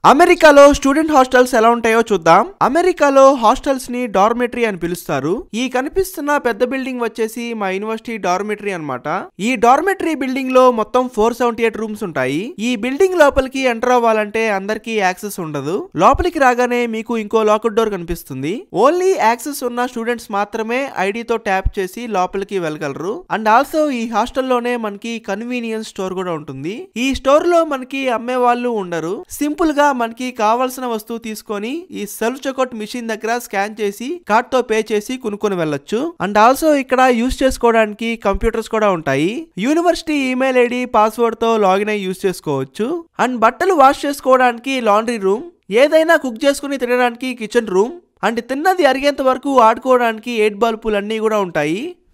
అమెరికాలో student hostels ఎలా ఉంటాయో చూద్దాం అమెరికాలో హాస్టల్స్ ని డార్మెటరీ అని పిలుస్తారు ఈ కనిపిస్తున్న పెద్ద బిల్డింగ్ వచ్చేసి మా యూనివర్సిటీ డార్మెటరీ అన్నమాట ఈ డార్మెటరీ బిల్డింగ్ లో మొత్తం ఫోర్ సెవెంటీ ఎయిట్ రూమ్స్ ఉంటాయి ఈ బిల్డింగ్ లోపలికి ఎంటర్ అవ్వాలంటే అందరికీ యాక్సెస్ ఉండదు లోపలికి రాగానే మీకు ఇంకో లాకర్ డోర్ కనిపిస్తుంది ఓన్లీ యాక్సెస్ ఉన్న స్టూడెంట్స్ మాత్రమే ఐడితో ట్యాప్ చేసి లోపలికి వెళ్ళగలరు అండ్ ఆల్సో ఈ హాస్టల్లోనే మనకి కన్వీనియన్స్ స్టోర్ కూడా ఉంటుంది ఈ స్టోర్ లో మనకి అమ్మే వాళ్ళు ఉండరు సింపుల్ గా మనకి కావాల్సిన వస్తువు తీసుకొని ఈ సెల్ఫ్ చెక్అవుట్ మిషన్ దగ్గర స్కాన్ చేసి కార్డ్ తో పే చేసి కొనుక్కొని వెళ్ళొచ్చు అండ్ ఆల్సో ఇక్కడ యూస్ చేసుకోవడానికి కంప్యూటర్స్ కూడా ఉంటాయి యూనివర్సిటీ ఈమెయిల్ ఐడి పాస్వర్డ్ తో లాగిన్ అయ్యి యూస్ చేసుకోవచ్చు అండ్ బట్టలు వాష్ చేసుకోవడానికి లాండ్రీ రూమ్ ఏదైనా కుక్ చేసుకుని తినడానికి కిచెన్ రూమ్ అండ్ తిన్నది అరిగేంత వరకు ఆడుకోవడానికి ఎయిట్ బాల్ పూల్ అన్నీ కూడా ఉంటాయి